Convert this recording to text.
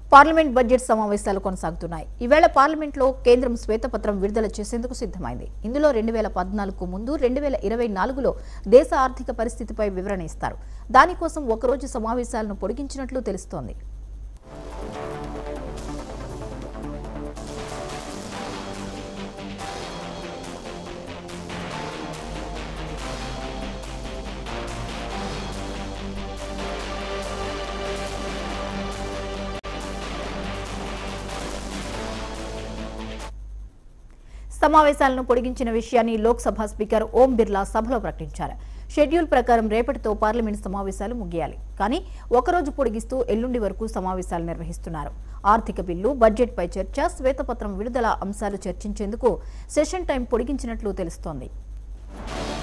parliament budget సమావేశాలు కొనసాగుతున్నాయి ఈవేళ పార్లమెంట్లో కేంద్రం శ్వేతపత్రం విడుదల చేసేందుకు సిద్ధమైంది ఇందులో రెండు వేల పద్నాలుగు ముందు రెండు వేల ఇరవై నాలుగులో దేశ ఆర్థిక పరిస్థితిపై వివరణ ఇస్తారు దానికోసం ఒకరోజు సమావేశాలను పొడిగించినట్లు తెలుస్తోంది సమావేశాలను పొడిగించిన విషయాన్ని లోక్సభ స్పీకర్ ఓం బిర్లా సభలో ప్రకటించారు షెడ్యూల్ ప్రకారం రేపటితో పార్లమెంట్ సమావేశాలు ముగియాలి కానీ ఒకరోజు పొడిగిస్తూ ఎల్లుండి వరకు సమావేశాలు నిర్వహిస్తున్నారు ఆర్థిక బిల్లు బడ్జెట్పై చర్చ శ్వేతపత్రం విడుదల అంశాలు చర్చించేందుకు సెషన్ టైం పొడిగించినట్లు తెలుస్తోంది